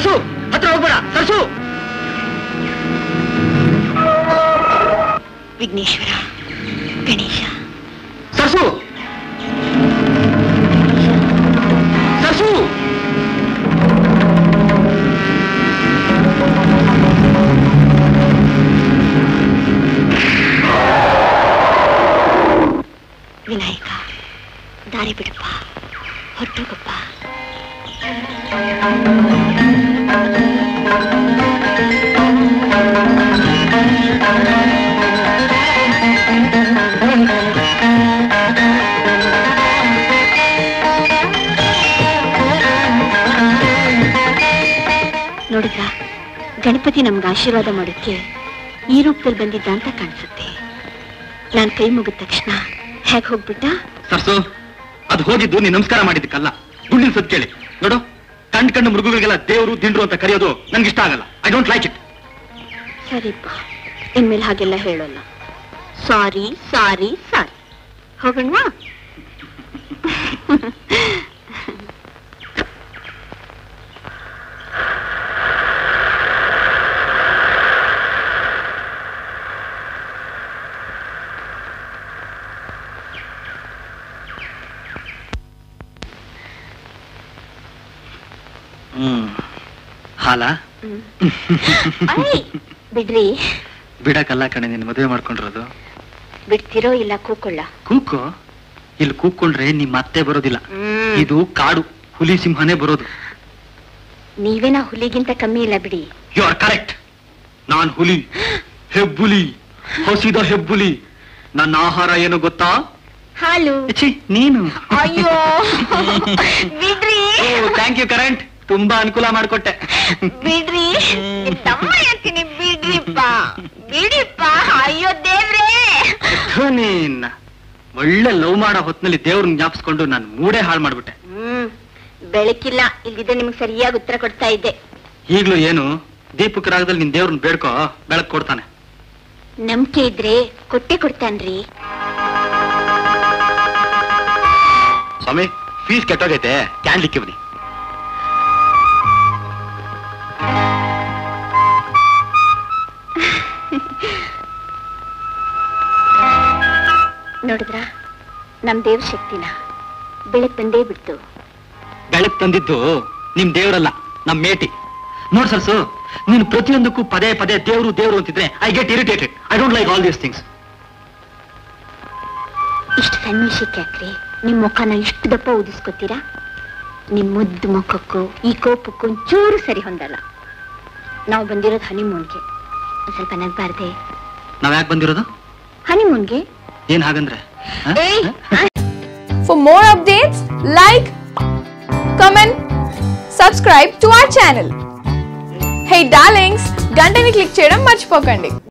ಸರ್ಸು ಹತ್ರ ಹೋಗ್ಬೇಡ ಸರ್ಸು ವಿಘ್ನೇಶ್ವರ ಗಣೇಶ ಸರ್ಸು ಸರ್ಸು ವಿನಾಯಕ ದಾರಿ ಬಿಡಪ್ಪ ಹೊರಟೋಗಪ್ಪ ನೋಡಿದ್ರ ಗಣಪತಿ ನಮ್ಗೆ ಆಶೀರ್ವಾದ ಮಾಡೋಕ್ಕೆ ಈ ರೂಪದಲ್ಲಿ ಬಂದಿದ್ದ ಅಂತ ಕಾಣಿಸುತ್ತೆ ನಾನು ಕೈ ಮುಗಿದ ತಕ್ಷಣ ಹೇಗೆ ಹೋಗ್ಬಿಟ್ಟ ಸರ್ಸು ಅದು ಹೋಗಿದ್ದು ನೀನ್ ನಮಸ್ಕಾರ ಮಾಡಿದ್ದಕ್ಕಲ್ಲ ಗುಂಡಿನ ಸದ್ ಕೇಳಿ ನೋಡು ಕಂಡ್ ಕಂಡು ಮೃಗಗಳಿಗೆಲ್ಲ ದೇವರು ದಿಂಡ್ರು ಅಂತ ಕರೆಯೋದು ನನ್ಗೆ ಇಷ್ಟ ಆಗಲ್ಲ ಐ ಡೋಂಟ್ ಲೈಕ್ ಇಟ್ ಸರಿಪ್ಪ ಇನ್ಮೇಲೆ ಹಾಗೆಲ್ಲ ಹೇಳೋಲ್ಲ ಸಾರಿ ಸಾರಿ ಸಾರಿ ಹೋಗೋಣವಾ ಹ್ಮ್ ಹಾಲ ಐ, ಬಿಡ್ರಿ ಬಿಡಕ್ಕಲ್ಲ ಕಣೆ ನಿನ್ನ ಮದುವೆ ಮಾಡ್ಕೊಂಡಿರೋದು ಬಿಡ್ತಿರೋ ಇಲ್ಲ ಕೂಕೊಳ್ಳ ಕೂಕೋ ಇಲ್ಲಿ ಕೂತ್ಕೊಂಡ್ರೆ ನಿಮ್ಮ ಅತ್ತೆ ಬರೋದಿಲ್ಲ ಹ್ಮ್. ಇದು ಕಾಡು ಹುಲಿ ಸಿಂಹನೇ ಬರೋದು ನೀವೇನ ಹುಲಿಗಿಂತ ಕಮ್ಮಿ ಇಲ್ಲ ಬಿಡಿ ಯು ಆರ್ ಕರೆಕ್ಟ್ ನಾನ್ ಹುಲಿ ಹೆಬ್ಬುಲಿ ಹೊಸಿದ ಹೆಬ್ಬುಲಿ ನನ್ನ ಆಹಾರ ಏನು ಗೊತ್ತಾ ಹಾಲು ಛೀ, ನೀನು ಅಯ್ಯೋ ಬಿಡ್ರಿ ಥ್ಯಾಂಕ್ ಯು ಕರೆಂಟ್ ತುಂಬಾ ಅನುಕೂಲ ಮಾಡಿಕೊಟ್ಟೆ ಬಿಡ್ರಿ ತಮ್ಮ ಅಂತೀನಿ ಬಿಡ್ರಿಪ್ಪ ಬಿಡಿಪ್ಪ ಅಯ್ಯೋ ದೇವ್ರೇ ನೀನ್ ಒಳ್ಳೆ ಲವ್ ಮಾಡೋ ಹೊತ್ನಲ್ಲಿ ದೇವ್ರನ್ನ ಜ್ಞಾಪಿಸ್ಕೊಂಡು ನಾನು ಮೂಡೇ ಹಾಳು ಮಾಡ್ಬಿಟ್ಟೆ ಹ್ಮ್ ಬೆಳಕಿಲ್ಲ ಇಲ್ದಿದ್ರೆ ನಿಮ್ಗೆ ಸರಿಯಾಗಿ ಉತ್ತರ ಕೊಡ್ತಾ ಇದ್ದೆ ಈಗ್ಲೂ ಏನು ದೀಪಕ್ ರಾಗದಲ್ಲಿ ನಿನ್ ದೇವ್ರನ್ನ ಬೇಡ್ಕೋ ಬೆಳಕ್ ಕೊಡ್ತಾನೆ ನಂಬಿಕೆ ಇದ್ರೆ ಕೊಟ್ಟೆ ಕೊಡ್ತಾನ್ರಿ ಸ್ವಾಮಿ ಫೀಸ್ ಕೆಟ್ಟೋಗೈತೆ ಕ್ಯಾನ್ ಲಿಕ್ಕಿ ಬನ್ನಿ ನೋಡಿದ್ರ ನಮ್ ದೇವ್ರ ಶಕ್ತಿನ ಬೆಳಕ್ ಬಂದೇ ಬಿಡ್ತು ಬೆಳಕ್ ತಂದಿದ್ದು ನಿಮ್ ದೇವ್ರಲ್ಲ ನಮ್ ಮೇಟಿ ನೋಡ್ ಸರ್ಸು ನೀನು ಪ್ರತಿಯೊಂದಕ್ಕೂ ಪದೇ ಪದೇ ದೇವ್ರು ದೇವ್ರು ಅಂತಿದ್ರೆ I get irritated I don't like all these things ಇಷ್ಟು ಸಣ್ಣ ವಿಷಯಕ್ಕೆ ಯಾಕ್ರಿ ನಿಮ್ ಮುಖನ ಇಷ್ಟು ದಪ್ಪ ಊದಿಸ್ಕೊತೀರಾ ನಿಮ್ ಮುದ್ದು ಮುಖಕ್ಕೂ ಈ ಕೋಪಕ್ಕೂ ಒಂಚೂರು ಸರಿ ಹೊಂದಲ್ಲ ನಾವು ಬಂದಿರೋದು ಹನಿಮೂನ್ಗೆ ಒಂದ್ ಸ್ವಲ್ಪ ನಗ್ಬಾರ್ದೆ ನಾವ್ ಯಾಕೆ ಬಂದಿರೋದು ಹನಿಮೂನ್ಗೆ ಏನ್ ಹಾಗಂದ್ರೆ ಹ? ಏಯ್ For more updates, like, comment, subscribe to our channel. Hey darlings, గంటని click చేయడం మర్చిపోకండి